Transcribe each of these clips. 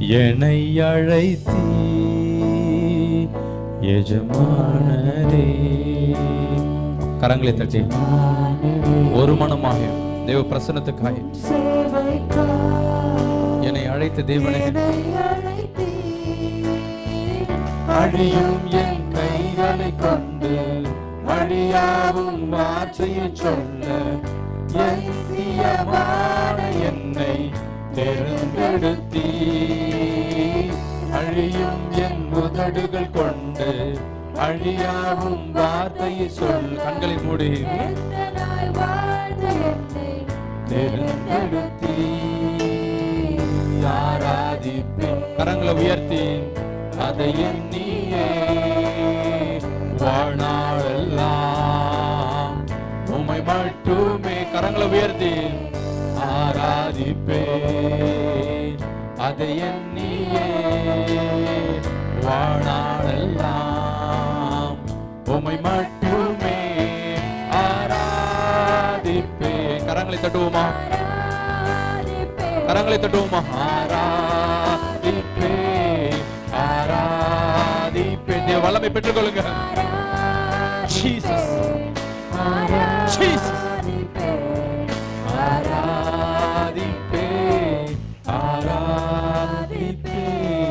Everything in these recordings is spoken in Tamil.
என்னை அழைத்தீ எஜமானரே கரங்களை தட்டி ஒரு மனமாக தேவ பிரசன்னத்துக்காக என்னை அழைத்த தேவனே அழியும் என் கைகளை கொண்டு அழியாவும் வார்த்தையை சொல்ல என் பிரியமான என்னை தேர்ந்தெடுத்தீ அழியும் என் உதடுகள் கொண்டு அழியாவும் வார்த்தையை சொல் கண்களை மூடி தேர்ந்தெடுத்தீ ஆராதிப்பேன் கரங்களை உயர்த்தி அதை எண்ணியே வாழ்நாளெல்லாம் உமை மட்டுமே கரங்களை உயர்த்தி ஆராதிப்பேன் அதை எண்ணியே வாழ்நாளெல்லாம் உமை மட்டுமே ஆராதிப்பேன் கரங்களை தட்டுவோமா கரங்களை தட்டுவோமா ஆராதிப்பே ஆராதிப்பே தேவ வல்லமை பெற்றுக்கொள்ளுங்க ஜீசஸ் ஜீசஸ் ஆராதிப்பே ஆராதிப்பே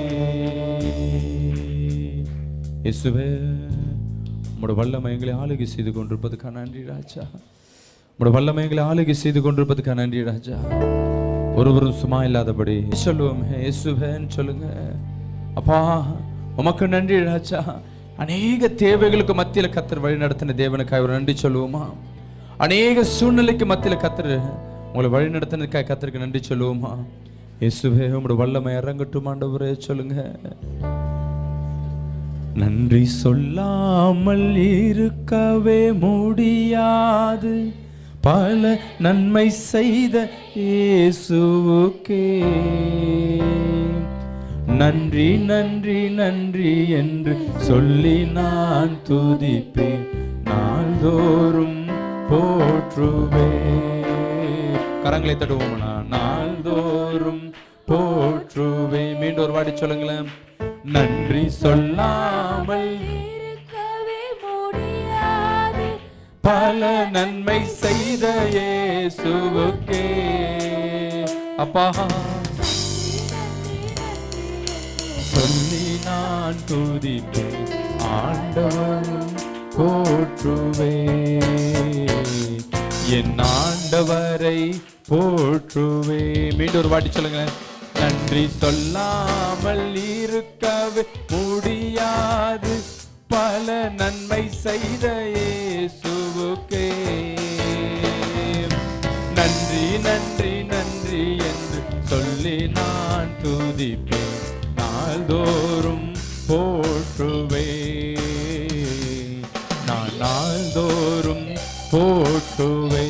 இயேசுவே உம்முடைய வல்லமை எங்களை ஆளுகை செய்து கொண்டிருப்பதுக்காக நன்றி ராஜா உம்முடைய வல்லமை எங்களை ஆளுகை செய்து கொண்டிருப்பதுக்காக நன்றி ராஜா ஒருவரும் சும்மா இல்லாதபடி சொல்லுவோம் இயேசுவேன்னு சொல்லுங்க அப்பா உமக்கு நன்றி ராஜா அநேக தேவைகளுக்கு மத்தியில கத்தர் வழி நடத்தின தேவனுக்காக ஒரு நன்றி சொல்லுவோமா அநேக சூழ்நிலைக்கு மத்தியில கத்தர் உங்களை வழி நடத்தினதுக்காக கத்தருக்கு நன்றி சொல்லுவோமா இயேசுவே உங்களோட வல்லமை இறங்கட்டும் ஆண்டவரே சொல்லுங்க நன்றி சொல்லாமல் இருக்கவே முடியாது பல நன்மை செய்த இயேசுவுக்கே நன்றி நன்றி நன்றி என்று சொல்லி நான் துதிப்பேன் நாள்தோறும் போற்றுவேன் கரங்களை தடுவோம் நான் நாள்தோறும் போற்றுவேன் மீண்டும் ஒரு வாடி சொல்லுங்களேன் நன்றி சொல்லாமல் பல நன்மை செய்த இயேசுவுக்கே அப்பா சொல்லி நான் துதிப்பேன் ஆண்டவரும் போற்றுவே என் ஆண்டவரை போற்றுவே மீண்டும் ஒரு வாட்டி சொல்லுங்க நன்றி சொல்லாமல் இருக்கவே முடியாது பல நன்மை செய்த இயேசுவுக்கே நன்றி நன்றி நன்றி என்று சொல்லி நான் துதிப்பேன் நாள்தோறும் போற்றுவே நான் நாள்தோறும் போற்றுவே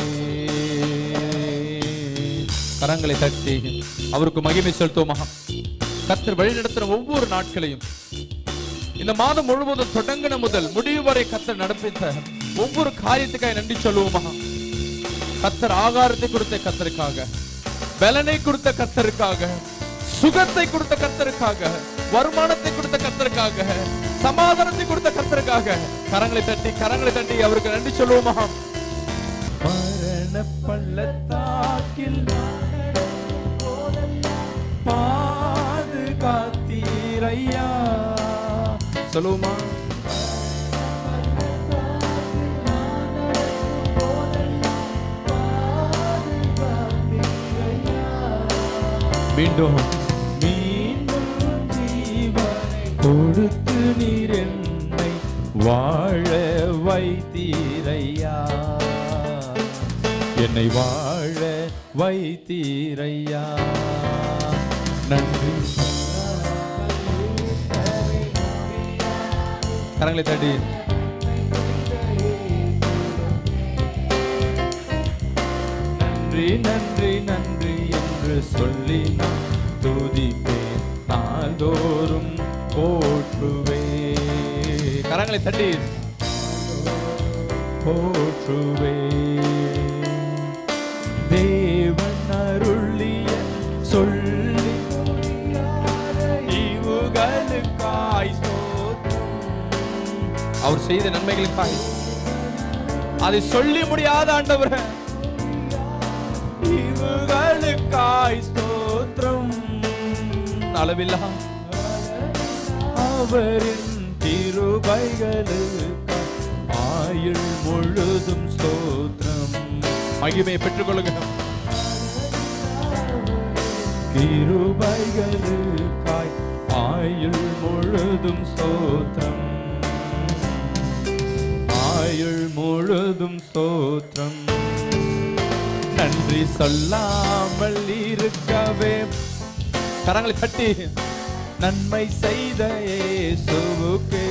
கரங்களை தட்டி அவருக்கு மகிமை செலுத்துவோமா கத்தர் வழி நடத்தின ஒவ்வொரு நாட்களையும் இந்த மாதம் முழுவதும் தொடங்கின முதல் முடிவு வரை கத்தர் நடப்பித்த ஒவ்வொரு காரியத்துக்காக நன்றி சொல்லுவோமா கத்தர் ஆகாரத்தை கொடுத்த கத்தருக்காக பலனை கொடுத்த கத்தருக்காக சுகத்தை கொடுத்த கத்தருக்காக வருமானத்தை கொடுத்த கத்தருக்காக சமாதானத்தை கொடுத்த கத்தருக்காக கரங்களை தட்டி கரங்களை தட்டி அவருக்கு நன்றி சொல்லுவோமா மரண பள்ளத்தாக்கில் பாதுகாத்தீரையா சொல்லுவோமா மீண்டும் மீண்டும் ஜீவனை கொடுத்து நீர் என்னை வாழ வைத்தீரையா என்னை வாழ வைத்தீரையா நன்றி கரங்களை தட்டி நன்றி நன்றி நன்றி என்று சொல்லி நான் துதிப்பேன் நாள்தோறும் போற்றுவே கரங்களை தட்டி போற்றுவே தேவன் அருளிய சொல்லி அவர் செய்த நன்மைகளுக்காய் அதை சொல்லி முடியாத ஆண்டவர் இவர்களுக்காய் ஸ்தோத்திரம் அளவில்லா அவரின் திருபைகளுக்கு ஆயுள் முழுதும் ஸ்தோத்திரம் மகிமையை பெற்றுக்கொள்ளுங்க கிருபைகளுக்காய் ஆயுள் முழுதும் ஸ்தோத்திரம் ஆயுள் முழுதும் ஸ்தோத்திரம் நன்றி சொல்லாமல் இருக்கவே கரங்களை தட்டி நன்மை செய்த இயேசுவுக்கே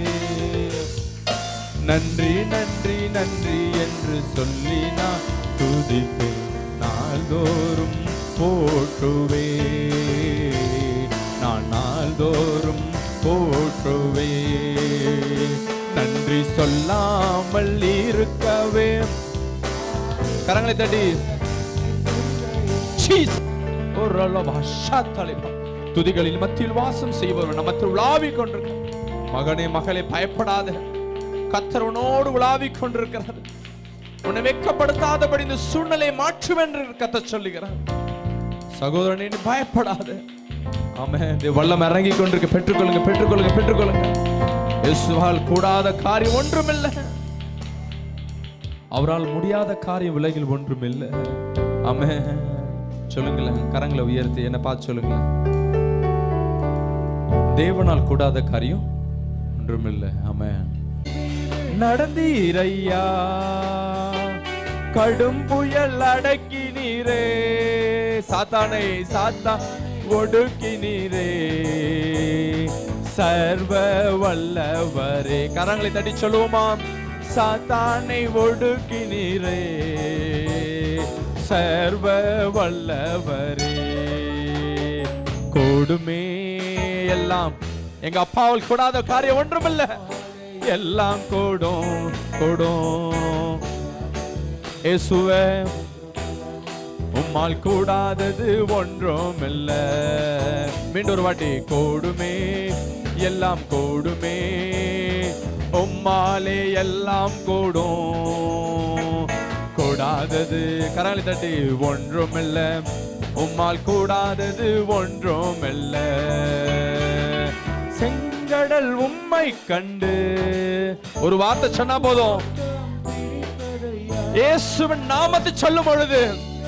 நன்றி நன்றி நன்றி என்று சொல்லி நான் துதிப்பேன் நாள்தோறும் போற்றுவே நான் நாள்தோறும் போற்றுவே நன்றி சொல்லாமல் இருக்கவே கரங்களை தட்டி சீஸ். ஒரு அளவா ஷாத்தலிபா. துதிகளில் மத்தியில் வாசம் செய்பவர் நமத்தில் உலாவிக் கொண்டிருக்கிறார் மகனே மகளே பயப்படாத கத்தர் உன்னோடு உலாவிக் கொண்டிருக்கிறார் உன்னை வெட்கப்படுத்தாதபடி இந்த சூழ்நிலையை மாற்றும் என்று கத்த சொல்லுகிறார் சகோதரனே நீ பயப்படாத ஆமே இந்த வல்லம் இறங்கி கொண்டிருக்க பெற்றுக்கொள்ளுங்க பெற்றுக்கொள்ளுங்க பெற்றுக்கொள்ளுங்க இயேசுவால் கூடாத காரியம் ஒன்றுமில்லை அவரால் முடியாத காரியம் உலகில் ஒன்றுமில்லை ஆமே சொல்லுங்களேன் கரங்களை உயர்த்தி என்ன பார்த்து சொல்லுங்களேன் தேவனால் கூடாத காரியம் ஒன்றுமில்லை ஆமே நடந்தீரையா கடும் புயல் அடக்கினீரே சாத்தானை சாத்தா ஒடுக்கினீரே சர்வ வல்லவரே கரங்களை தட்டி சொல்லுவோமா சாத்தானை ஒடுக்கினீரே சர்வ வல்லவரே கூடுமே எல்லாம் எங்க அப்பாவால் கூடாத காரியம் ஒன்றுமில்ல எல்லாம் கூடும் கூடும் இயேசுவே உம்மால் கூடாதது ஒன்றும் இல்ல மீண்டும் ஒரு வாட்டி கூடுமே எல்லாம் கூடுமே உம்மாலே எல்லாம் கூடும் கூடாதது கராளி தட்டி ஒன்றும் இல்ல உம்மால் கூடாதது ஒன்றும் இல்ல செங்கடல் உம்மை கண்டு ஒரு வார்த்தை சொன்னா போதும் இயேசுவின் நாமத்தை சொல்லும் பொழுது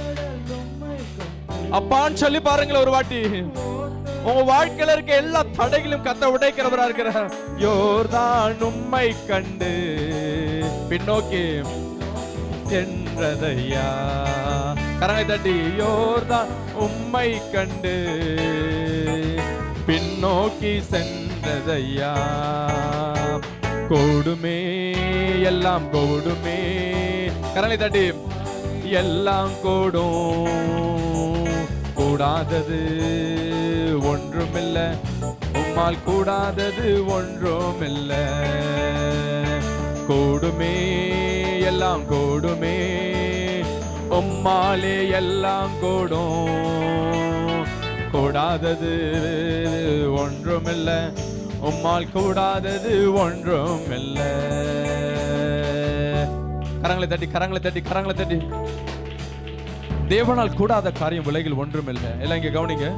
அப்பான்னு சொல்லி பாருங்களேன் ஒரு வாட்டி உங்க வாழ்க்கையில இருக்க எல்லா தடைகளும் கத்த உடைக்கிறவரா இருக்கிறார் யோர்தான் உம்மை கண்டு பின்னோக்கி என்றதையா கரங்களை தட்டி யோர்தான் உம்மை கண்டு பின்னோக்கி சென்றதையா கூடுமே எல்லாம் கூடுமே கரங்களை தட்டி எல்லாம் கூடும் கூடாதது ஒன்றுமில்ல உம்மால் கூடாதது ஒன்றுமில்ல கூடுமே எல்லாம் கூடுமே உம்மாலே எல்லாம் கூடும் கூடாதது ஒன்றுமில்ல உம்மால் கூடாதது ஒன்றுமில்ல கரங்களை தட்டி கரங்களை தட்டி கரங்களை தட்டி தேவனால் கூடாத காரியம் உலகில் ஒன்றும் இல்லை எல்லாம் இங்க கவனிங்க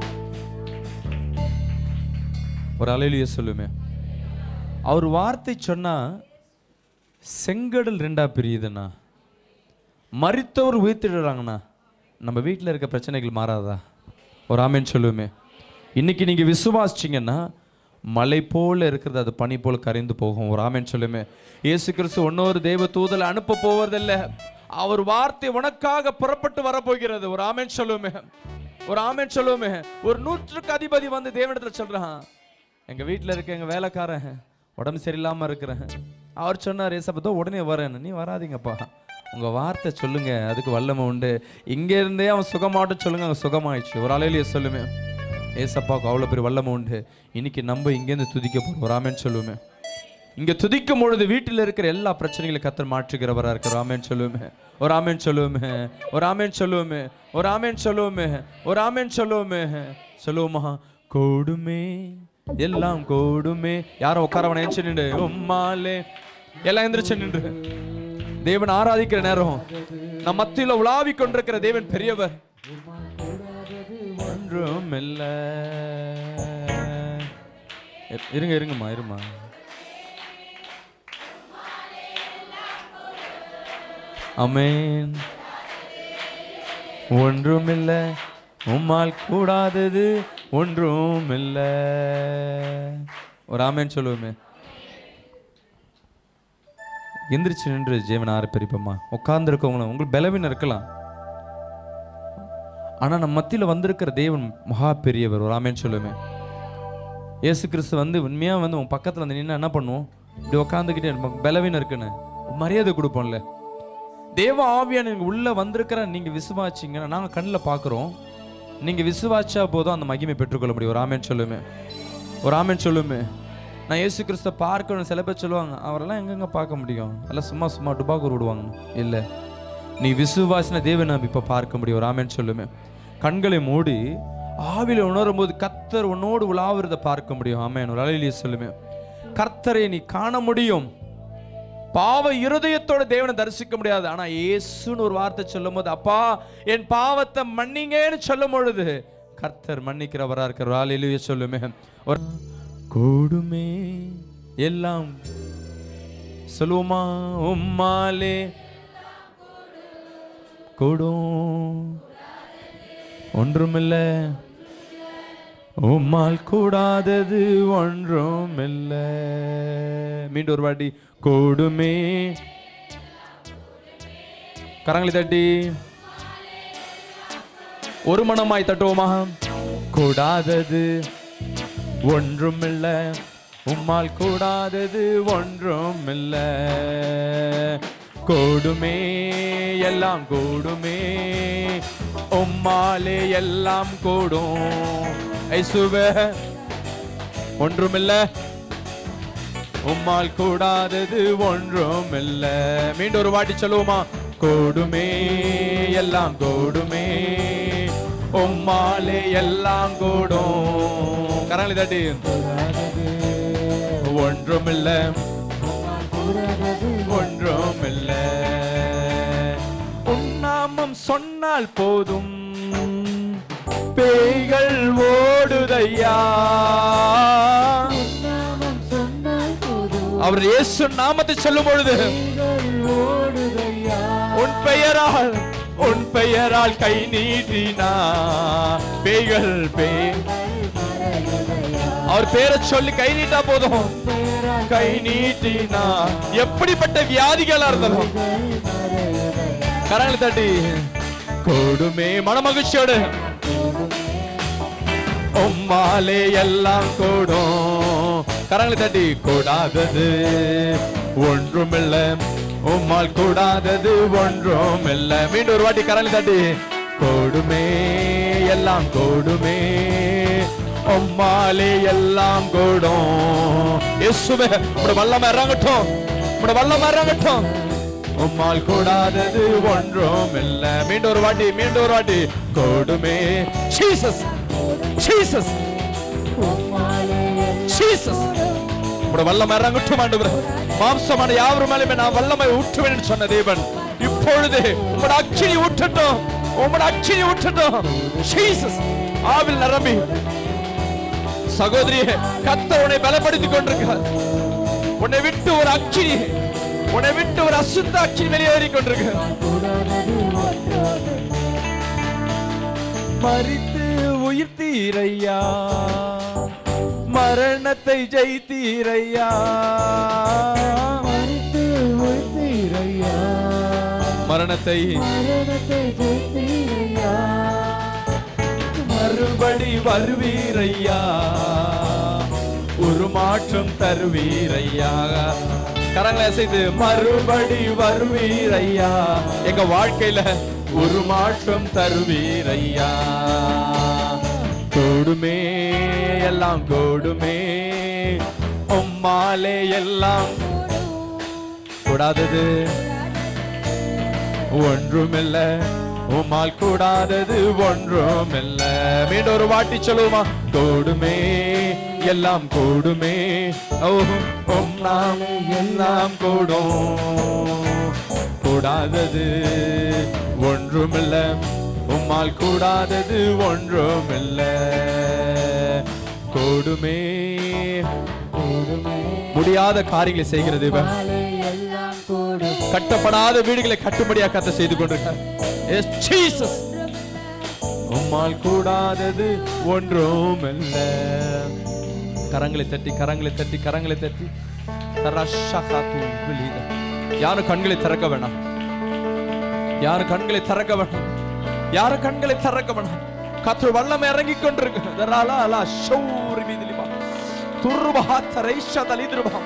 ஒரு அலையிலேயே சொல்லுமே அவர் வார்த்தை சொன்னா செங்கடல் ரெண்டா பிரியுதுண்ணா மரித்தவர் உயிர்த்திடுறாங்கண்ணா நம்ம வீட்டில் இருக்க பிரச்சனைகள் மாறாதா ஒரு ஆமேன்னு சொல்லுவோமே இன்னைக்கு நீங்க விசுவாசிச்சீங்கன்னா மலை போல இருக்கிறது அது பனி போல கரைந்து போகும் ஒரு ஆமேன்னு சொல்லுமே இயேசு கிறிஸ்து இன்னொரு தெய்வ தூதலை அனுப்ப போவதில்லை அவர் வார்த்தை உனக்காக புறப்பட்டு வரப்போகிறது ஒரு ஆமேன் சொல்லுவோமே ஒரு ஆமேன் சொல்லுவோமே ஒரு நூற்றுக்கு அதிபதி வந்து தேவனிடத்துல சொல்றான் எங்க வீட்டில் இருக்க எங்க வேலைக்காரன் உடம்பு சரியில்லாம இருக்கிறேன் அவர் சொன்னார் ஏசப்பதோ உடனே வரேன் நீ வராதீங்கப்பா உங்க வார்த்தை சொல்லுங்க அதுக்கு வல்லமை உண்டு இங்க இருந்தே அவன் சுகமாட்டும் சொல்லுங்க அவன் சுகமாயிடுச்சு ஒரு அலையிலேயே சொல்லுமே ஏசப்பாவுக்கு அவ்வளோ பெரிய வல்லமை உண்டு இன்னைக்கு நம்ம இங்கேருந்து துதிக்க போறோம் ஒரு ஆமேன்னு சொல்லுவோமே இங்க துதிக்கும் பொழுது வீட்டில் இருக்கிற எல்லா பிரச்சனைகளை கத்தர் மாற்றுகிறவரா இருக்கிற ஆமேன் சொல்லுவோமே ஒரு ஆமேன் சொல்லுவோமே ஒரு ஆமேன் சொல்லுவோமே ஒரு ஆமேன் சொல்லுவோமே ஒரு ஆமேன் சொல்லுவோமே சொல்லுவோமா கூடுமே எல்லாம் கூடுமே யாரும் உட்காரவன நினைச்சு நின்று உம்மாலே எல்லாம் எந்திரிச்சு நின்று தேவன் ஆராதிக்கிற நேரம் நம் மத்தியில உலாவி கொண்டிருக்கிற தேவன் பெரியவர் ஒன்றும் இல்ல இ- இருங்க இருங்கம்மா இருமா அமேன் ஒன்றுமில்ல உம்மால் கூடாதது ஒன்றும் இல்ல ஒரு ஆமேன் சொல்லுவோமே எந்திரிச்சு நின்று ஜீவன் ஆரப்பிரிப்பம்மா உட்கார்ந்துருக்கவங்கள உங்களுக்கு பலவீனம் இருக்கலாம் ஆனா நம்ம மத்தியில வந்திருக்கிற தேவன் மகா பெரியவர் ஒரு ஆமேன் சொல்லுவேன் இயேசு கிறிஸ்து வந்து உண்மையா வந்து உன் பக்கத்துல வந்து நின்னா என்ன பண்ணுவோம் இப்படி உட்காந்துக்கிட்டே நமக்கு பலவீனம் இருக்குன்னு ஒரு மரியாதை கொடுப்போம்ல தேவ ஆவியான உள்ள வந்திருக்கிற நீங்க விசுவாச்சிங்கன்னா நாங்க கண்ணில் பார்க்குறோம் நீங்க விசுவாச்சா போதும் அந்த மகிமை பெற்றுக்கொள்ள முடியும் ஒரு ஆமேன் சொல்லுமே ஒரு ஆமேன் சொல்லுமே நான் இயேசு கிறிஸ்த பார்க்கணும் சில பேர் சொல்லுவாங்க அவரெல்லாம் எங்கெங்க பார்க்க முடியும் எல்லாம் சும்மா சும்மா டுபாக்கூர் விடுவாங்க இல்லை நீ விசுவாசின தேவன் நாம் இப்போ பார்க்க முடியும் ஒரு ஆமேன் சொல்லுமே கண்களை மூடி ஆவில உணரும் போது கர்த்தர் உன்னோடு உலாவுறத பார்க்க முடியும் ஆமேன் ஒரு அலையிலேயே சொல்லுமே கர்த்தரை நீ காண முடியும் பாவ இருதயத்தோட தேவனை தரிசிக்க முடியாது ஆனா இயேசுன்னு ஒரு வார்த்தை சொல்லும் போது அப்பா என் பாவத்தை மன்னிங்கன்னு சொல்லும் பொழுது கர்த்தர் மன்னிக்கிறவரா இருக்கிற ஆளிலேயே சொல்லுமே ஒரு கூடுமே எல்லாம் சொல்லுவோமா உம்மாலே கூடும் ஒன்றுமில்ல உம்மால் கூடாதது ஒன்றுமில்ல மீண்டும் ஒரு வாட்டி கூடுமே கரங்களை தட்டி ஒரு மனமாய் தட்டுவோமா கூடாதது ஒன்றுமில்ல உம்மால் கூடாதது ஒன்றுமில்ல கூடுமே எல்லாம் கூடுமே உம்மாலே எல்லாம் கூடும் ஐசுவே ஒன்றுமில்ல உம்மால் கூடாதது ஒன்றும் இல்ல மீண்டும் ஒரு வாட்டி சொல்லுவோமா கூடுமே எல்லாம் கூடுமே உம்மாலே எல்லாம் கூடும் கரங்களை தட்டி ஒன்றும் இல்ல ஒன்றும் இல்ல உன்னாமம் சொன்னால் போதும் பேய்கள் ஓடுதையா நாமம் சொன்னால் போதும் அவர் இயேசு நாமத்தை சொல்லும் பொழுது பேய்கள் ஓடுதையா உன் பெயரால் உன் பெயரால் கை நீட்டினா பேய்கள் பேய் அவர் பேரை சொல்லி கை நீட்டா போதும் கை நீட்டினா எப்படிப்பட்ட வியாதிகளா இருந்தாலும் கரங்களை தட்டி கொடுமே மனமகிழ்ச்சியோடு உம்மாலே எல்லாம் கூடும் கரங்களை தட்டி கூடாதது ஒன்றுமில்ல உம்மால் கூடாதது ஒன்றுமில்ல மீண்டும் ஒரு வாட்டி கரங்களை தட்டி கூடுமே எல்லாம் கூடுமே உம்மாலே எல்லாம் கூடும் இயேசுவே உம்முடைய வல்லமை இறங்கட்டும் உம்முடைய வல்லமை இறங்கட்டும் உம்மால் கூடாதது ஒன்றும் இல்ல மீண்டும் ஒரு வாட்டி மீண்டும் ஒரு வாட்டி கூடுமே ஜீசஸ் ஜீசஸ் ஜீசஸ் உம்முடைய வல்லமை இறங்கட்டும் ஆண்டவரே மாம்சமான யாவர் மேலுமே நான் வல்லமை ஊற்றுவேன் என்று சொன்ன தேவன் இப்பொழுது உம்முடைய அக்கினி ஊற்றட்டும் உம்முடைய அக்கினி ஊற்றட்டும் ஜீசஸ் ஆவில் நிரம்பி சகோதரியே கத்தர் உன்னை பலப்படுத்திக் கொண்டிருக்கிறார் உன்னை விட்டு ஒரு அக்கினி உன்னை விட்டு ஒரு அசுத்த அக்கினி வெளியேறி கொண்டிருக்கு மறித்து உயிர்த்தீரையா மரணத்தை ஜெயித்தீரையா மறித்து உயிர்த்தீரையா மரணத்தை மரணத்தை ஜெயித்தீரையா மறுபடி வருவீரையா ஒரு மாற்றம் தருவீரையா கரங்களை அசைத்து மறுபடி வருவீரையா எங்க வாழ்க்கையில ஒரு மாற்றம் தருவீரையா கூடுமே எல்லாம் கூடுமே உம்மாலே எல்லாம் கூடாதது ஒன்றுமில்ல உம்மால் கூடாதது ஒன்றுமில்ல மீண்டும் ஒரு வாட்டி சொல்லுவோமா கூடுமே எல்லாம் கூடுமே ஓ உம் நாமே எல்லாம் கூடும் கூடாதது ஒன்றுமில்ல உம்மால் கூடாதது ஒன்றுமில்ல கூடுமே கூடுமே முடியாத காரியங்களை செய்கிறது இவன் மாலை எல்லாம் கூடும் கட்டப்படாத வீடுகளை கட்டுப்படியா கத்த செய்து கொண்டிருக்கார் Yes, Jesus. உம்மால் கூடாதது ஒன்றும் இல்ல கரங்களை தட்டி கரங்களை தட்டி கரங்களை தட்டி தரஷகது விலித. யாரும் கண்களை திறக்க வேணாம் யாரும் கண்களை திறக்க வேணாம் யாரும் கண்களை திறக்க வேணாம் கத்து வல்லமை இறங்கி கொண்டிருக்கு தராலா அலா ஷௌரி விதிலிபா துர்பஹா தரைஷ தலிதுருபா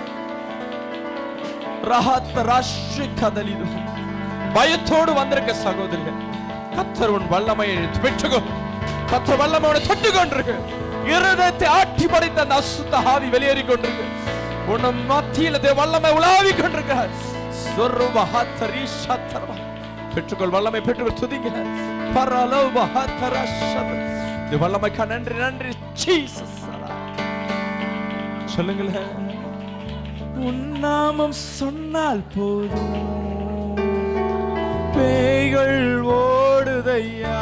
ரஹத் ராஷ்டி கதலிது பயத்தோடு வந்திருக்க சகோதரிகள் கத்தர் உன் வல்லமையை பெற்றுக்கோ கத்தர் வல்லமையோட தொட்டு கொண்டிருக்கு இருதயத்தை ஆட்டி படைத்த அந்த அசுத்த ஆவி வெளியேறி கொண்டிருக்கு உன் மத்தியில் தே வல்லமை உலாவி கொண்டிருக்க சொர்வஹாத்தரீஷத்தரவா. பெற்றுக்கொள் வல்லமை பெற்றுக்கொள் துதிங்க பரலோபஹாத்தரஷத. இந்த வல்லமைக்கா நன்றி நன்றி ஜீசஸ் சொல்லுங்களேன் உன் நாமம் சொன்னால் போதும் பேய்கள் ஓடுதையா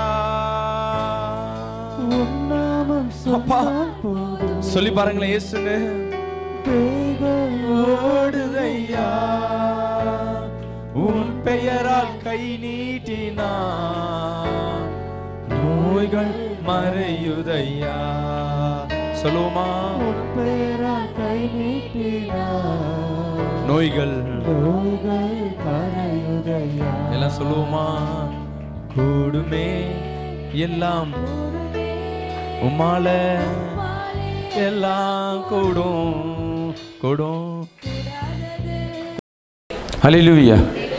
உன் நாமம் சொன்னால் போதும் சொல்லி பாருங்களேன் இயேசுன்னு பேய்கள் ஓடுதையா உன் பெயரால் கை நீட்டினா நோய்கள் மறையுதையா சொல்லுவோமா உன் பெயரால் கை நீட்டினார் நோய்கள் நோய்கள் கரையுதையா எல்லாம் சொல்லுவோமா கூடுமே எல்லாம் உம்மால எல்லாம் கூடும் கூடும் ஹalleluya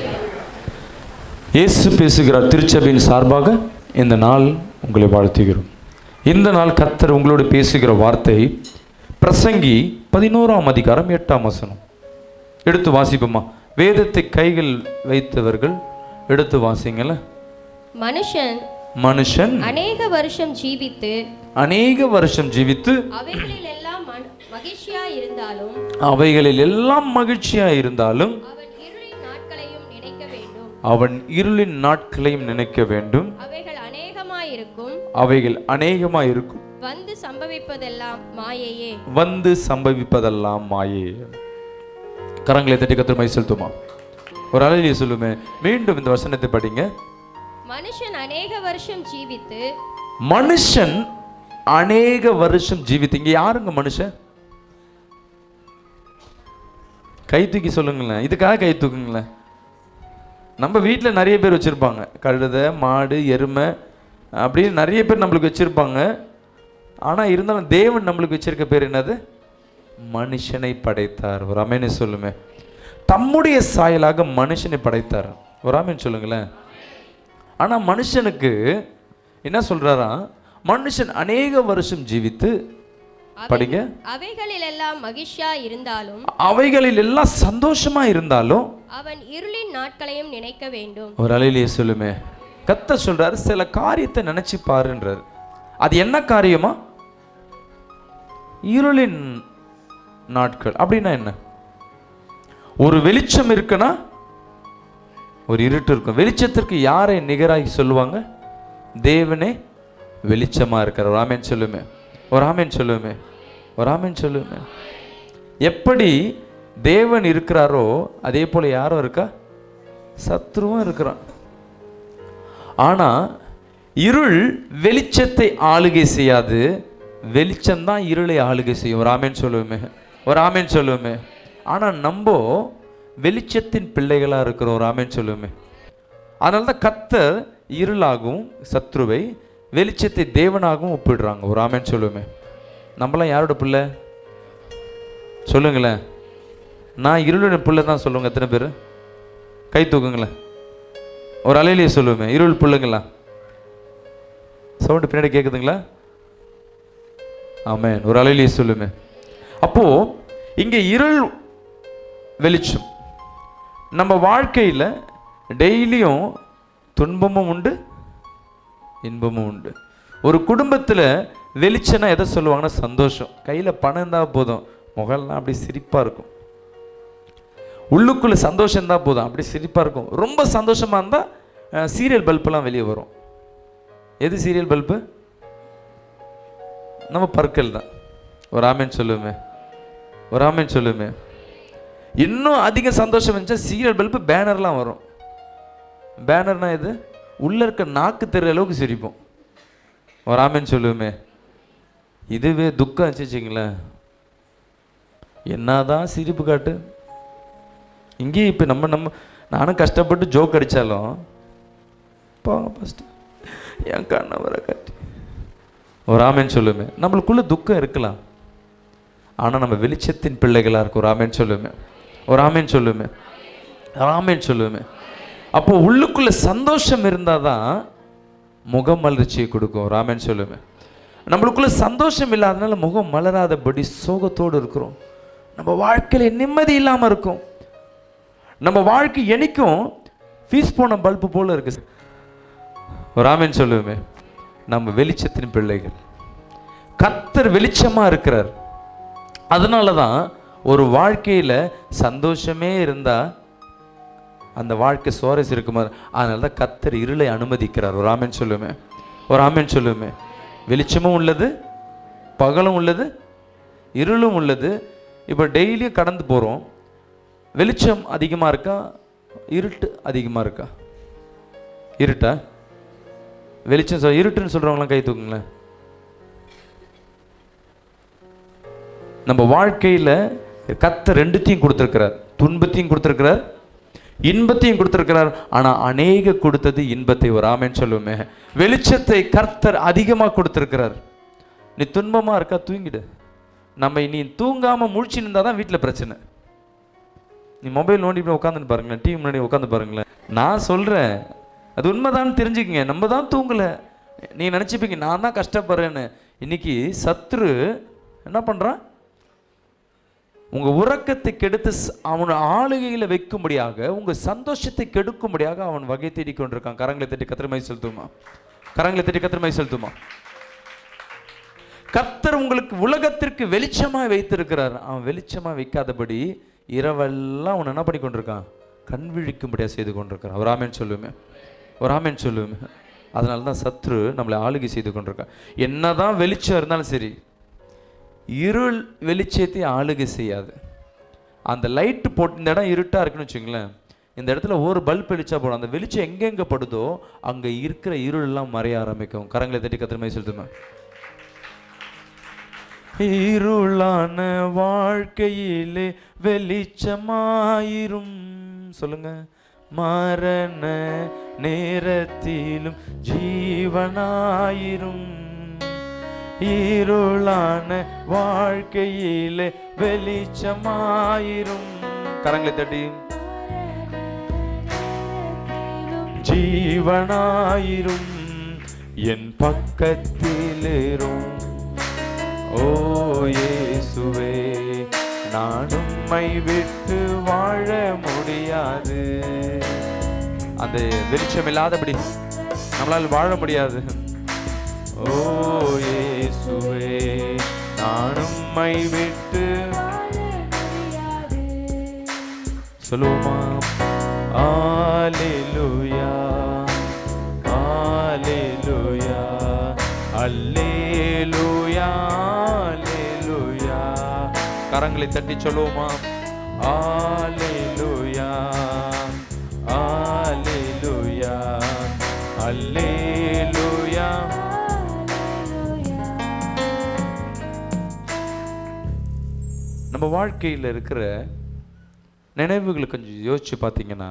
இயேசு பேசுகிறார் திருச்சபையின் சார்பாக இந்த நாள் உங்களை வாழ்த்துகிறோம் இந்த நாள் கர்த்தர் உங்களோடு பேசுகிற வார்த்தை பிரசங்கி பதினோராம் அதிகாரம் எட்டாம் வசனம் எடுத்து வாசிப்போமா வேதத்தை கைகள் வைத்தவர்கள் எடுத்து வாசிங்கள மனுஷன் மனுஷன் அநேக வருஷம் ஜீவித்து அநேக வருஷம் ஜீவித்து அவைகளில் எல்லாம் மகிழ்ச்சியா இருந்தாலும் அவைகளில் எல்லாம் மகிழ்ச்சியா இருந்தாலும் அவன் இருளின் நாட்களையும் நினைக்க வேண்டும் அவன் இருளின் நாட்களையும் நினைக்க வேண்டும் அவைகள் அநேகமாயிருக்கும் அவைகள் அநேகமாய் இருக்கும் வந்து சம்பவிப்பதெல்லாம் மாயையே வந்து சம்பவிப்பதெல்லாம் மாயே கரங்களை தட்டி கத்திரமை செலுத்துமா ஒரு அலையிலே சொல்லுமே மீண்டும் இந்த வசனத்தை படிங்க மனுஷன் அநேக வருஷம் ஜீவித்து மனுஷன் அநேக வருஷம் ஜீவித்து இங்க யாருங்க மனுஷன் கை தூக்கி சொல்லுங்களேன் இதுக்காக கை தூக்குங்களேன் நம்ம வீட்டில் நிறைய பேர் வச்சுருப்பாங்க கழுதை மாடு எருமை அப்படின்னு நிறைய பேர் நம்மளுக்கு வச்சுருப்பாங்க ஆனால் இருந்தாலும் தேவன் நம்மளுக்கு வச்சிருக்க பேர் என்னது மனுஷனை படைத்தார் ஒரு அமேனை சொல்லுமே தம்முடைய சாயலாக மனுஷனை படைத்தார் ஒரு அமேன் சொல்லுங்களேன் ஆனால் மனுஷனுக்கு என்ன சொல்றாராம் மனுஷன் அநேக வருஷம் ஜீவித்து படிங்க அவைகளில் எல்லாம் மகிழ்ச்சியா இருந்தாலும் அவைகளில் எல்லாம் சந்தோஷமா இருந்தாலும் அவன் இருளின் நாட்களையும் நினைக்க வேண்டும் ஒரு அலையிலேயே சொல்லுமே கத்த சொல்றாரு சில காரியத்தை நினைச்சு பாருன்றாரு அது என்ன காரியமா இருளின் நாட்கள் அப்படின்னா என்ன ஒரு வெளிச்சம் இருக்குன்னா ஒரு இருட்டு இருக்கும் வெளிச்சத்திற்கு யாரை நிகராகி சொல்லுவாங்க தேவனே வெளிச்சமா இருக்கிற ஒரு ஆமேன் சொல்லுமே ஒரு ஆமேன் சொல்லுமே ஒரு ஆமேன் சொல்லுமே எப்படி தேவன் இருக்கிறாரோ அதே போல யாரும் இருக்கா சத்ருவும் இருக்கிறான் ஆனா இருள் வெளிச்சத்தை ஆளுகை செய்யாது வெளிச்சம்தான் இருளை ஆளுகை செய்யும் ஒரு ஆமேன் சொல்லுவோமே ஒரு ஆமேன் சொல்லுவோமே ஆனா நம்ம வெளிச்சத்தின் பிள்ளைகளா இருக்கிறோம் ஒரு ஆமேன் சொல்லுவோமே அதனால தான் கத்தர் இருளாகவும் சத்ருவை வெளிச்சத்தை தேவனாகவும் ஒப்பிடுறாங்க ஒரு ஆமேன் சொல்லுவோமே நம்மளாம் யாரோட பிள்ளை சொல்லுங்களேன் நான் இருளோட பிள்ளை தான் சொல்லுங்க எத்தனை பேர் கை தூக்குங்களேன் ஒரு அலையிலேயே சொல்லுவேன் இருள் பிள்ளைங்களா சவுண்டு பின்னாடி கேட்குதுங்களா ஆமென் ஒரு அலையிலேயே சொல்லுமே அப்போ இங்கே இருள் வெளிச்சம் நம்ம வாழ்க்கையில் டெய்லியும் துன்பமும் உண்டு இன்பமும் உண்டு ஒரு குடும்பத்தில் வெளிச்சம்னா எதை சொல்லுவாங்கன்னா சந்தோஷம் கையில் பணம் இருந்தால் போதும் முகம்லாம் அப்படி சிரிப்பாக இருக்கும் உள்ளுக்குள்ள சந்தோஷம் தான் போதும் அப்படி சிரிப்பாக இருக்கும் ரொம்ப சந்தோஷமாக இருந்தால் சீரியல் பல்பெல்லாம் வெளியே வரும் எது சீரியல் பல்பு நம்ம பற்கள் தான் ஒரு ஆமேன் சொல்லுமே ஒரு ஆமேன் சொல்லுமே இன்னும் அதிக சந்தோஷம் இருந்துச்சா சீரியல் பல்பு பேனர்லாம் வரும் பேனர்னா எது உள்ள இருக்க நாக்கு தெரிய அளவுக்கு சிரிப்போம் ஒரு ஆமேன் சொல்லுமே இதுவே துக்கம் வச்சுச்சிங்களேன் என்னதான் சிரிப்பு காட்டு இங்கேயும் இப்போ நம்ம நம்ம நானும் கஷ்டப்பட்டு ஜோக் அடித்தாலும் போங்க ஃபஸ்ட்டு என் கண்ணவரை காட்டி ஒரு ஆமேன் சொல்லுமே நம்மளுக்குள்ள துக்கம் இருக்கலாம் ஆனால் நம்ம வெளிச்சத்தின் பிள்ளைகளாக இருக்கும் ஒரு ஆமேன் சொல்லுமே ஒரு ஆமேன் சொல்லுமே ஒரு ஆமேன் சொல்லுமே அப்போ உள்ளுக்குள்ள சந்தோஷம் இருந்தால் தான் முகம் மலர்ச்சியை கொடுக்கும் ஒரு ஆமேன் சொல்லுமே நம்மளுக்குள்ள சந்தோஷம் இல்லாதனால முகம் மலராதபடி சோகத்தோடு இருக்கிறோம் நம்ம வாழ்க்கையில நிம்மதி இல்லாமல் இருக்கும் நம்ம வாழ்க்கை என்னைக்கும் ஃபீஸ் போன பல்பு போல இருக்கு ஒரு ஆமேன் சொல்லுவேமே நம்ம வெளிச்சத்தின் பிள்ளைகள் கத்தர் வெளிச்சமா இருக்கிறார் அதனால தான் ஒரு வாழ்க்கையில சந்தோஷமே இருந்தா அந்த வாழ்க்கை சுவாரஸ்யம் இருக்குமா அதனால தான் கத்தர் இருளை அனுமதிக்கிறார் ஒரு ஆமேன் சொல்லுமே ஒரு ஆமேன் சொல்லுமே வெளிச்சமும் உள்ளது பகலும் உள்ளது இருளும் உள்ளது இப்போ டெய்லியும் கடந்து போகிறோம் வெளிச்சம் அதிகமாக இருக்கா இருட்டு அதிகமாக இருக்கா இருட்டா வெளிச்சம் சொல் இருட்டுன்னு சொல்கிறவங்களாம் கை தூக்குங்களேன் நம்ம வாழ்க்கையில் கத்த ரெண்டுத்தையும் கொடுத்துருக்கிறார் துன்பத்தையும் கொடுத்துருக்கிறார் இன்பத்தையும் கொடுத்துருக்கிறார் ஆனால் அநேக கொடுத்தது இன்பத்தை ஒரு ஆமேன்னு சொல்லுவோமே வெளிச்சத்தை கர்த்தர் அதிகமாக கொடுத்துருக்கிறார் நீ துன்பமாக இருக்கா தூங்கிடு நம்ம இனி தூங்காமல் முழிச்சு இருந்தால் தான் வீட்டில் பிரச்சனை நீ மொபைல் நோண்டி இப்படி உட்காந்துன்னு பாருங்களேன் டிவி முன்னாடி உட்காந்து பாருங்களேன் நான் சொல்கிறேன் அது உண்மைதான்னு தெரிஞ்சுக்கங்க நம்ம தான் தூங்கலை நீ நினச்சிப்பீங்க நான் தான் கஷ்டப்படுறேன்னு இன்னைக்கு சத்ரு என்ன பண்ணுறான் உங்கள் உறக்கத்தை கெடுத்து ஸ்- அவன் ஆளுகையில் வைக்கும்படியாக உங்கள் சந்தோஷத்தை கெடுக்கும்படியாக அவன் வகை தேடி கொண்டிருக்கான் கரங்களை தட்டி கத்திரமை செலுத்துமா கரங்களை தட்டி கத்திரமை செலுத்துமா கர்த்தர் உங்களுக்கு உலகத்திற்கு வெளிச்சமாக வைத்திருக்கிறார் அவன் வெளிச்சமாக வைக்காதபடி இரவெல்லாம் அவன் என்ன பண்ணி கொண்டிருக்கான் கண் விழிக்கும்படியாக செய்து கொண்டிருக்கிறான் ஒரு ஆமேன் சொல்லுமே ஒரு ஆமேன் சொல்லுமே அதனால தான் சத்ரு நம்மளை ஆளுகை செய்து கொண்டிருக்கான் என்னதான் வெளிச்சம் இருந்தாலும் சரி இருள் வெளிச்சத்தை ஆளுகை செய்யாது அந்த லைட்டு போட்டு இந்த இடம் இருட்டாக இருக்குன்னு வச்சுங்களேன் இந்த இடத்துல ஒரு பல்ப் வெளிச்சா போடும் அந்த வெளிச்சம் எங்கெங்க படுதோ அங்கே இருக்கிற இருள் எல்லாம் மறைய ஆரம்பிக்கும் கரங்களை தட்டி கத்திரமை செலுத்துமா இருளான வாழ்க்கையிலே வெளிச்சமாயிரும் சொல்லுங்க மரண நேரத்திலும் ஜீவனாயிரும் இருளான வாழ்க்கையிலே வெளிச்சமாயிரும் கரங்களை தட்டி ஜீவனாயிரும் என் பக்கத்திலேரும் ஓ இயேசுவே நான் உம்மை விட்டு வாழ முடியாது அந்த வெளிச்சம் இல்லாதபடி நம்மளால் வாழ முடியாது ஓ இயேசுவே நான் உம்மை விட்டு சொல்லுவோமா ஆலேலுயா ஆலேலுயா அல்லேலுயா அல்லேலுயா கரங்களை தட்டி சொல்லுவோமா ஆலேலுயா ஆலேலுயா அல்லேலுயா நம்ம வாழ்க்கையில் இருக்கிற நினைவுகளை கொஞ்சம் யோசிச்சு பார்த்தீங்கன்னா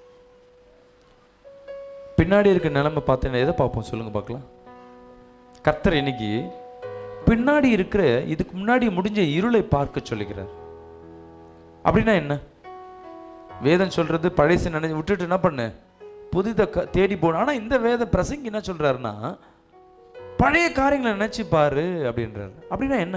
பின்னாடி இருக்க நிலைமை பார்த்தீங்கன்னா எதை பார்ப்போம் சொல்லுங்க பார்க்கலாம் கர்த்தர் இன்னைக்கு பின்னாடி இருக்கிற இதுக்கு முன்னாடி முடிஞ்ச இருளை பார்க்க சொல்லுகிறார் அப்படின்னா என்ன வேதம் சொல்றது பழைசு நினைச்சு விட்டுட்டு என்ன பண்ணு புதித க- தேடி போன ஆனா இந்த வேத பிரசங்கி என்ன சொல்றாருன்னா பழைய காரியங்களை நினைச்சு பாரு அப்படின்றாரு அப்படின்னா என்ன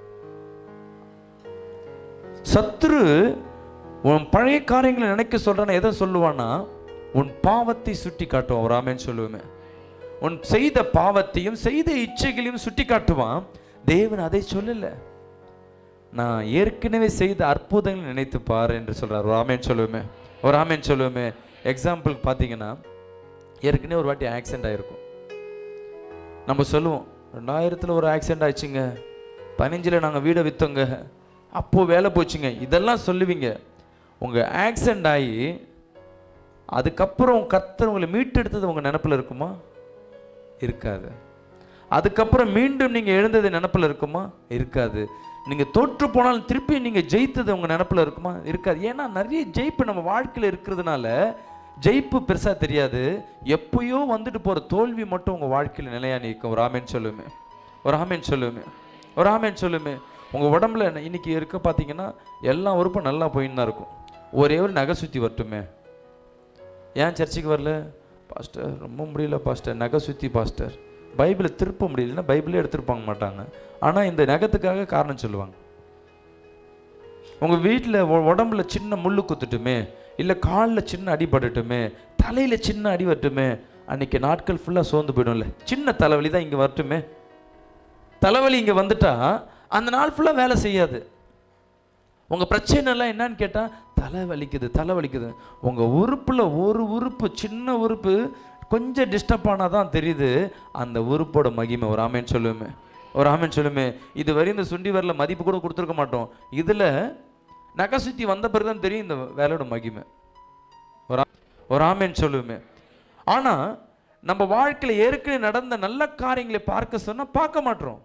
சத்துரு உன் பழைய காரியங்களை நினைக்க சொல்றான எதை சொல்லுவான்னா உன் பாவத்தை சுட்டி காட்டுவான் ஒரு ஆமேன்னு சொல்லுவேன் உன் செய்த பாவத்தையும் செய்த இச்சைகளையும் சுட்டி காட்டுவான் தேவன் அதை சொல்லல நான் ஏற்கனவே செய்த அற்புதங்களை நினைத்து பாரு என்று சொல்றார் ஒரு ஆமேன் சொல்லுவோமே ஒரு ஆமேன் சொல்லுவோமே எக்ஸாம்பிளுக்கு பார்த்தீங்கன்னா ஏற்கனவே ஒரு வாட்டி ஆக்சிடென்ட் ஆயிருக்கும் நம்ம சொல்லுவோம் ரெண்டாயிரத்தில் ஒரு ஆக்சிடென்ட் ஆயிடுச்சுங்க பதினஞ்சில் நாங்கள் வீடை விற்றோங்க அப்போது வேலை போச்சுங்க இதெல்லாம் சொல்லுவீங்க உங்கள் ஆக்சிடென்ட் ஆகி அதுக்கப்புறம் கர்த்தர் உங்களை மீட்டெடுத்தது உங்கள் நினப்பில் இருக்குமா இருக்காது அதுக்கப்புறம் மீண்டும் நீங்கள் எழுந்தது நினப்பில் இருக்குமா இருக்காது நீங்கள் தோற்று போனாலும் திருப்பி நீங்கள் ஜெயித்தது உங்கள் நினப்பில் இருக்குமா இருக்காது ஏன்னா நிறைய ஜெயிப்பு நம்ம வாழ்க்கையில் இருக்கிறதுனால ஜெயிப்பு பெருசாக தெரியாது எப்பயோ வந்துட்டு போகிற தோல்வி மட்டும் உங்கள் வாழ்க்கையில் நிலையாக நிற்கும் ஒரு ஆமேன் சொல்லுமே ஒரு ஆமேன் சொல்லுமே ஒரு ஆமேன் சொல்லுமே உங்கள் உடம்புல என்ன- இன்னைக்கு இருக்க பார்த்தீங்கன்னா எல்லா உறுப்பும் நல்லா போயின்னு தான் இருக்கும் ஒரே ஒரு நகை சுற்றி வரட்டுமே ஏன் சர்ச்சுக்கு வரல பாஸ்டர் ரொம்ப முடியல பாஸ்டர் நகை சுற்றி பாஸ்டர் பைபிளை திருப்ப முடியலன்னா பைபிளே எடுத்துருப்பாங்க மாட்டாங்க ஆனால் இந்த நகத்துக்காக காரணம் சொல்லுவாங்க உங்கள் வீட்டில் உடம்புல சின்ன முள்ளு குத்துட்டுமே இல்லை காலில் சின்ன அடிபடட்டுமே தலையில் சின்ன அடி வரட்டுமே அன்னைக்கு நாட்கள் ஃபுல்லாக சோர்ந்து போயிடும்ல சின்ன தலைவலி தான் இங்கே வரட்டுமே தலைவலி இங்கே வந்துட்டா அந்த நாள் ஃபுல்லாக வேலை செய்யாது உங்கள் பிரச்சனை எல்லாம் என்னன்னு கேட்டால் தலை வலிக்குது தலை வலிக்குது உங்கள் உறுப்பில் ஒரு உறுப்பு சின்ன உறுப்பு கொஞ்சம் டிஸ்டர்ப் ஆனால் தான் தெரியுது அந்த உறுப்போட மகிமை ஒரு ஆமேன்னு சொல்லுவேமே ஒரு ஆமேன்னு சொல்லுமே இது வரையும் இந்த சுண்டி வரல மதிப்பு கூட கொடுத்துருக்க மாட்டோம் இதில் நகை சுற்றி வந்த பிறகு தான் தெரியும் இந்த வேலையோட மகிமை ஒரு ஆ- ஒரு ஆமேன்னு சொல்லுவேமே ஆனால் நம்ம வாழ்க்கையில் ஏற்கனவே நடந்த நல்ல காரியங்களை பார்க்க சொன்னால் பார்க்க மாட்டோம்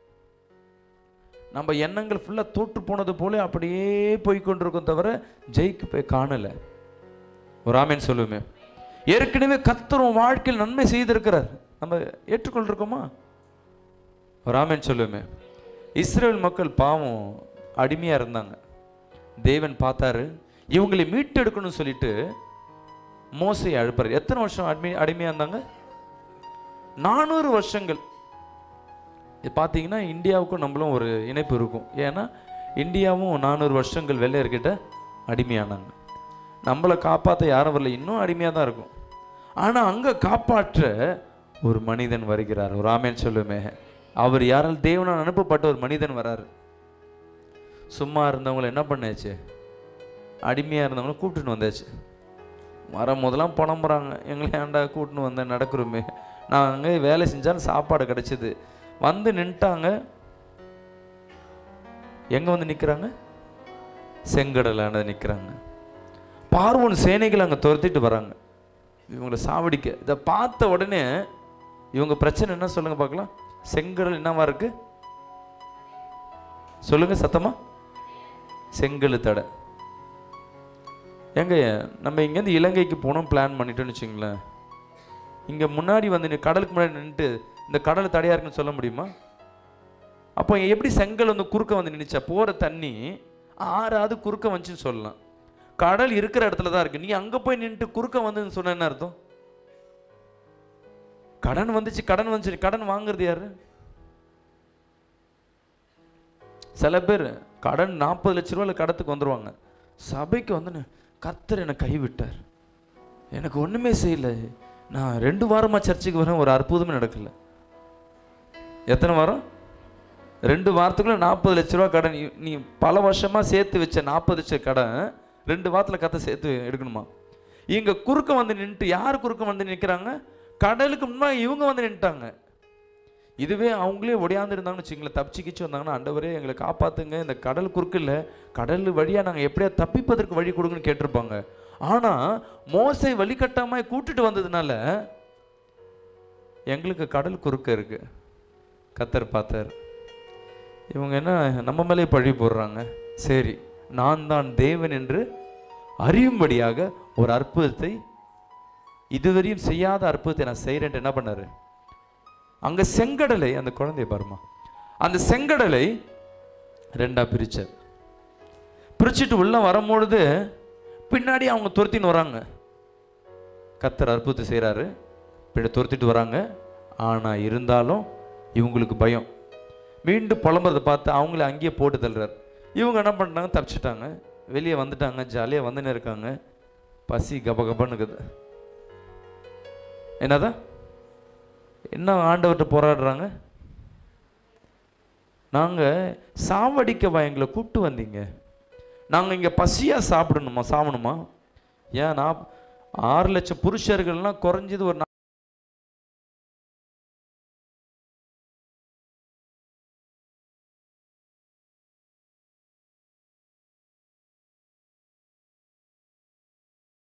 நம்ம எண்ணங்கள் ஃபுல்லாக தோற்று போனது போல அப்படியே போய் கொண்டிருக்கோம் தவிர ஜெயிக்கு போய் காணலை ஒரு ஆமேன் சொல்லுமே ஏற்கனவே கத்தரும் வாழ்க்கையில் நன்மை செய்திருக்கிறார் நம்ம ஏற்றுக்கொண்டிருக்கோமா ஒரு ஆமேன் சொல்லுமே இஸ்ரேல் மக்கள் பாவம் அடிமையாக இருந்தாங்க தேவன் பார்த்தாரு இவங்களை மீட்டெடுக்கணும்னு சொல்லிட்டு மோசையை அழுப்பார் எத்தனை வருஷம் அடிமை அடிமையாக இருந்தாங்க நானூறு வருஷங்கள் இது பார்த்தீங்கன்னா இந்தியாவுக்கும் நம்மளும் ஒரு இணைப்பு இருக்கும் ஏன்னா இந்தியாவும் நானூறு வருஷங்கள் வெள்ளையர்கிட்ட அடிமையானாங்க நம்மளை காப்பாற்ற யாரும் வரல இன்னும் அடிமையாக தான் இருக்கும் ஆனால் அங்கே காப்பாற்ற ஒரு மனிதன் வருகிறார் ஒரு ஆமேன் சொல்லுமே அவர் யாரால் தேவனால் அனுப்பப்பட்ட ஒரு மனிதன் வராரு சும்மா இருந்தவங்களை என்ன பண்ணாச்சு அடிமையாக இருந்தவங்கள கூப்பிட்டுன்னு வந்தாச்சு வரும் போதெல்லாம் புலம்புறாங்க எங்களை ஏன்டா கூட்டின்னு வந்தேன் நடக்கிறோமே நான் அங்கே வேலை செஞ்சாலும் சாப்பாடு கிடைச்சிது வந்து நின்ட்டாங்க எங்க வந்து நிக்கிறாங்க செங்கடலான நிக்கிறாங்க பார்வோன் சேனைகள் அங்க துரத்திட்டு வராங்க இவங்களை சாவடிக்க இதை பார்த்த உடனே இவங்க பிரச்சனை என்ன சொல்லுங்க பார்க்கலாம் செங்கடல் என்னவா இருக்கு சொல்லுங்க சத்தமா செங்கல் தடை எங்க நம்ம இங்கேருந்து இலங்கைக்கு போனோம் பிளான் பண்ணிட்டோம்னு வச்சுங்களேன் இங்கே முன்னாடி வந்து நீ கடலுக்கு முன்னாடி நின்றுட்டு இந்த கடல் தடையா இருக்குன்னு சொல்ல முடியுமா அப்போ எப்படி செங்கல் வந்து குறுக்க வந்து நின்னுச்சா போகிற தண்ணி ஆறாவது குறுக்க வந்துச்சுன்னு சொல்லலாம் கடல் இருக்கிற இடத்துல தான் இருக்கு நீ அங்கே போய் நின்றுட்டு குறுக்க வந்துன்னு சொன்ன என்ன அர்த்தம் கடன் வந்துச்சு கடன் வந்துச்சு கடன் வாங்குறது யாரு சில பேர் கடன் நாற்பது லட்ச ரூபாயில் கடத்துக்கு வந்துருவாங்க சபைக்கு வந்து கர்த்தர் என்னை கைவிட்டார் எனக்கு ஒன்றுமே செய்யல நான் ரெண்டு வாரமாக சர்ச்சுக்கு வரேன் ஒரு அற்புதமே நடக்கல எத்தனை வாரம் ரெண்டு வாரத்துக்குள்ள நாற்பது லட்ச ரூபா கடன் நீ- நீ பல வருஷமாக சேர்த்து வச்ச நாற்பது லட்சம் கடன் ரெண்டு வாரத்தில் கத்தை சேர்த்து எடுக்கணுமா இங்கே குறுக்க வந்து நின்றுட்டு யார் குறுக்க வந்து நிற்கிறாங்க கடலுக்கு முன்னாடி இவங்க வந்து நின்ட்டாங்க இதுவே அவங்களே ஒடியாந்து இருந்தாங்கன்னு வச்சுங்களேன் தப்பிச்சு கிச்சு வந்தாங்கன்னா ஆண்டவரே எங்களை காப்பாத்துங்க இந்த கடல் குறுக்கில் கடல் வழியாக நாங்கள் எப்படியா தப்பிப்பதற்கு வழி கொடுங்கன்னு கேட்டிருப்பாங்க ஆனால் மோசை வழிகட்டாமல் கூட்டிட்டு வந்ததுனால எங்களுக்கு கடல் குறுக்க இருக்கு கத்தர் பார்த்தார் இவங்க என்ன நம்ம மேலே பழி போடுறாங்க சரி நான் தான் தேவன் என்று அறியும்படியாக ஒரு அற்புதத்தை இதுவரையும் செய்யாத அற்புதத்தை நான் செய்கிறேன்ட்டு என்ன பண்ணாரு அங்க செங்கடலை அந்த குழந்தைய பாருமா அந்த செங்கடலை ரெண்டா பிரிச்சார் பிரிச்சுட்டு உள்ள வரும்பொழுது பின்னாடி அவங்க துரத்தின்னு வராங்க கத்தர் அற்புதத்தை செய்கிறாரு பின்ன துரத்திட்டு வராங்க ஆனா இருந்தாலும் இவங்களுக்கு பயம் மீண்டும் புலம்புறதை பார்த்து அவங்கள அங்கேயே போட்டு தள்ளுறாரு இவங்க என்ன பண்ணிட்டாங்க தப்பிச்சிட்டாங்க வெளியே வந்துட்டாங்க ஜாலியாக வந்துன்னு இருக்காங்க பசி கப கபன்னு இருக்குது என்னதான் என்ன ஆண்டவர்கிட்ட போராடுறாங்க நாங்கள் சாவடிக்கவா எங்களை கூப்பிட்டு வந்தீங்க நாங்கள் இங்கே பசியாக சாப்பிடணுமா சாவணுமா ஏன் நான் ஆறு லட்சம் புருஷர்கள்லாம் குறைஞ்சது ஒரு